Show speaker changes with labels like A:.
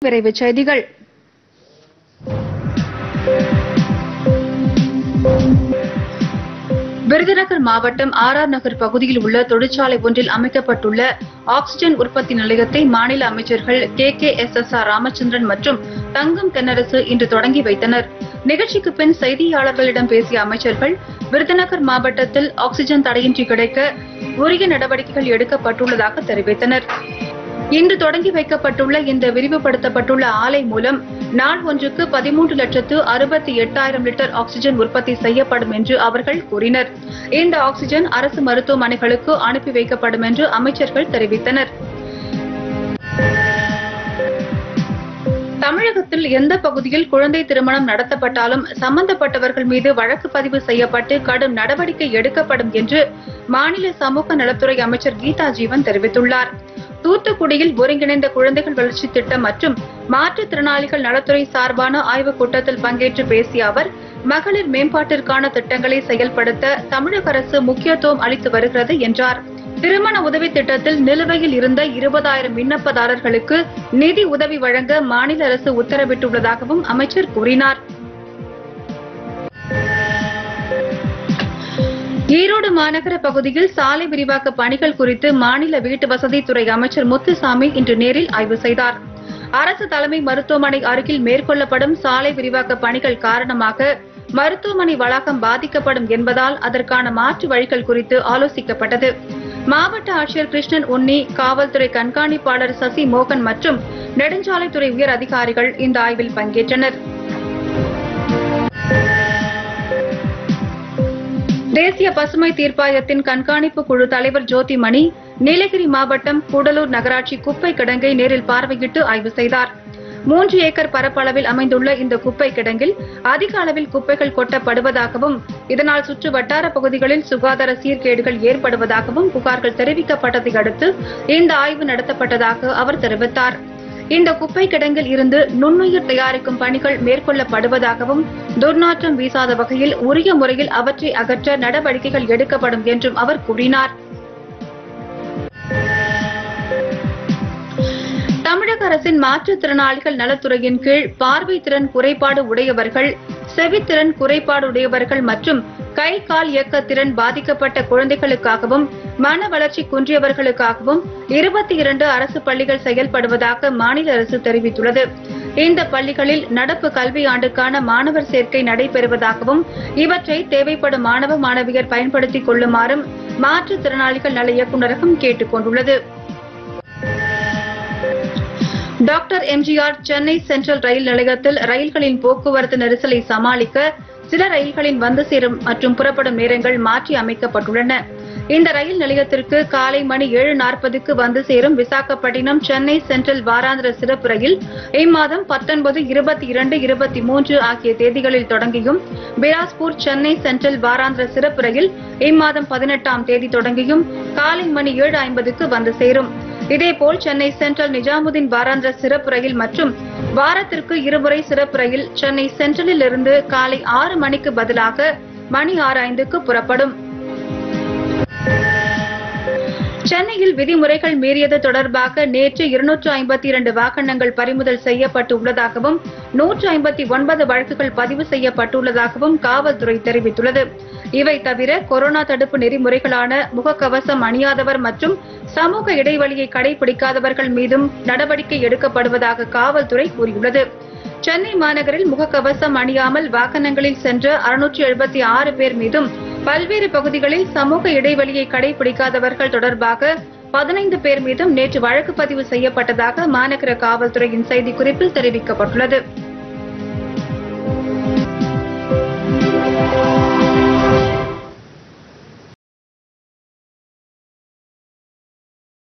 A: விரைவுச் செய்திகள் விருதுநகர் மாவட்டம் ஆர் ஆர் நகர் பகுதியில் உள்ள தொழிற்சாலை ஒன்றில் அமைக்கப்பட்டுள்ள ஆக்ஸிஜன் உற்பத்தி நிலையத்தை மாநில அமைச்சர்கள் K K S S R Ramachandran மற்றும் தங்கம் தென்னரசு இன்று தொடங்கி வைத்தனர் நிகழ்ச்சிக்கு பின் செய்தியாளர்களிடம் பேசிய அமைச்சர்கள் விருதுநகர் மாவட்டத்தில் ஆக்ஸிஜன் தடையின்றி கிடைக்க உரிய நடவடிக்கைகள் எடுக்கப்பட்டுள்ளதாக தெரிவித்தனர் இன்று தொடங்கி வைக்கப்பட்டுள்ள இந்த விரிவுபடுத்தப்பட்டுள்ள ஆலை மூலம் நாள் ஒன்றுக்கு பதிமூன்று லட்சத்து அறுபத்தி எட்டாயிரம் லிட்டர் ஆக்ஸிஜன் உற்பத்தி செய்யப்படும் என்று அவர்கள் கூறினர் இந்த ஆக்ஸிஜன் அரசு மருத்துவமனைகளுக்கு அனுப்பி வைக்கப்படும் என்று அமைச்சர்கள் தெரிவித்தனர் தமிழகத்தில் எந்த பகுதியில் குழந்தை திருமணம் நடத்தப்பட்டாலும் சம்பந்தப்பட்டவர்கள் மீது வழக்கு பதிவு செய்யப்பட்டு கடும் நடவடிக்கை எடுக்கப்படும் என்று மாநில சமூக நலத்துறை அமைச்சர் கீதா ஜீவன் தெரிவித்துள்ளார் தூத்துக்குடியில் ஒருங்கிணைந்த குழந்தைகள் வளர்ச்சி திட்டம் மற்றும் மாற்றுத்திறனாளிகள் நலத்துறை சார்பான ஆய்வுக் கூட்டத்தில் பங்கேற்று பேசிய அவர் மகளிர் மேம்பாட்டிற்கான திட்டங்களை செயல்படுத்த தமிழக அரசு முக்கியத்துவம் அளித்து வருகிறது என்றார் திருமண உதவி திட்டத்தில் நிலுவையில் இருந்த இருபதாயிரம் விண்ணப்பதாரர்களுக்கு நிதி உதவி வழங்க மாநில அரசு உத்தரவிட்டுள்ளதாகவும் அமைச்சர் கூறினார் ஈரோடு மாநகர பகுதியில் சாலை விரிவாக்க பணிகள் குறித்து மாநில வீட்டு வசதித்துறை அமைச்சர் முத்துசாமி இன்று நேரில் ஆய்வு செய்தார் அரசு தலைமை மருத்துவமனை அருகில் மேற்கொள்ளப்படும் சாலை விரிவாக்க பணிகள் காரணமாக மருத்துவமனை வளாகம் பாதிக்கப்படும் என்பதால் அதற்கான மாற்று வழிகள் குறித்து ஆலோசிக்கப்பட்டது மாவட்ட ஆட்சியர் கிருஷ்ணன் உன்னி காவல்துறை கண்காணிப்பாளர் சசி மோகன் மற்றும் நெடுஞ்சாலைத்துறை உயர் அதிகாரிகள் இந்த ஆய்வில் பங்கேற்றனர் தேசிய பசுமை தீர்ப்பாயத்தின் கண்காணிப்பு குழு தலைவர் ஜோதிமணி நீலகிரி மாவட்டம் கூடலூர் நகராட்சி குப்பை கிடங்கை நேரில் பார்வையிட்டு ஆய்வு செய்தார் மூன்று ஏக்கர் பரப்பளவில் அமைந்துள்ள இந்த குப்பை கிடங்கில் அதிக அளவில் குப்பைகள் கொட்டப்படுவதாகவும் இதனால் சுற்று வட்டார பகுதிகளில் சுகாதார சீர்கேடுகள் ஏற்படுவதாகவும் புகார்கள் தெரிவிக்கப்பட்டதை அடுத்து இந்த ஆய்வு நடத்தப்பட்டதாக அவர் தெரிவித்தார் இந்த குப்பை கிடங்கில் இருந்து நுண்ணுயிர் தயாரிக்கும் பணிகள் மேற்கொள்ளப்படுவதாகவும் துர்நாற்றம் வீசாத வகையில் உரிய முறையில் அவற்றை அகற்ற நடவடிக்கைகள் எடுக்கப்படும் என்றும் அவர் கூறினார் தமிழக அரசின் மாற்றுத்திறனாளிகள் நலத்துறையின் கீழ் பார்வை திறன் குறைபாடு உடையவர்கள் செவித்திறன் குறைபாடு உடையவர்கள் மற்றும் கை கால் இயக்க திறன் பாதிக்கப்பட்ட குழந்தைகளுக்காகவும் மன வளர்ச்சி குன்றியவர்களுக்காகவும் இருபத்தி இரண்டு அரசு பள்ளிகள் செயல்படுவதாக மாநில அரசு தெரிவித்துள்ளது இந்த பள்ளிகளில் நடப்பு கல்வி ஆண்டுக்கான மாணவர் சேர்க்கை நடைபெறுவதாகவும் இவற்றை தேவைப்படும் மாணவ மாணவியர் பயன்படுத்திக் கொள்ளுமாறும் மாற்றுத்திறனாளிகள் நல இயக்குநரகம் கேட்டுக் கொண்டுள்ளது டாக்டர் எம்ஜிஆர் சென்னை சென்ட்ரல் ரயில் நிலையத்தில் ரயில்களின் போக்குவரத்து நெரிசலை சமாளிக்க சில ரயில்களின் வந்து சேரும் மற்றும் புறப்படும் நேரங்கள் மாற்றி அமைக்கப்பட்டுள்ளன இந்த ரயில் நிலையத்திற்கு காலை மணி ஏழு நாற்பதுக்கு வந்து சேரும் விசாகப்பட்டினம் சென்னை சென்ட்ரல் வாராந்திர சிறப்பு ரயில் இம்மாதம் பத்தொன்பது இருபத்தி இரண்டு இருபத்தி மூன்று ஆகிய தேதிகளில் தொடங்கியும் பிலாஸ்பூர் சென்னை சென்ட்ரல் வாராந்திர சிறப்பு ரயில் இம்மாதம் பதினெட்டாம் தேதி தொடங்கியும் காலை மணி ஏழு ஐம்பதுக்கு வந்து சேரும் இதேபோல் சென்னை சென்ட்ரல் நிஜாமுதீன் வாராந்திர சிறப்பு ரயில் மற்றும் வாரத்திற்கு இருமுறை சிறப்பு ரயில் சென்னை சென்ட்ரலில் இருந்து காலை ஆறு மணிக்கு பதிலாக மணி ஆறு ஐந்துக்கு புறப்படும் சென்னையில் விதிமுறைகள் மீறியது தொடர்பாக நேற்று இருநூற்று ஐம்பத்தி இரண்டு வாகனங்கள் பறிமுதல் செய்யப்பட்டு உள்ளதாகவும் நூற்று ஐம்பத்தி ஒன்பது வழக்குகள் பதிவு செய்யப்பட்டுள்ளதாகவும் காவல்துறை தெரிவித்துள்ளது இவை தவிர கொரோனா தடுப்பு நெறிமுறைகளான முகக்கவசம் அணியாதவர் மற்றும் சமூக இடைவெளியை கடைபிடிக்காதவர்கள் மீதும் நடவடிக்கை எடுக்கப்படுவதாக காவல்துறை கூறியுள்ளது சென்னை மாநகரில் முகக்கவசம் அணியாமல் வாகனங்களில் சென்ற அறுநூற்று எழுபத்தி ஆறு பேர் மீதும் பல்வேறு பகுதிகளில் சமூக இடைவெளியை கடைபிடிக்காதவர்கள் தொடர்பாக பதினைந்து பேர் மீதும் நேற்று வழக்கு பதிவு செய்யப்பட்டதாக மாநகர காவல்துறையின் செய்திக்குறிப்பில் தெரிவிக்கப்பட்டுள்ளது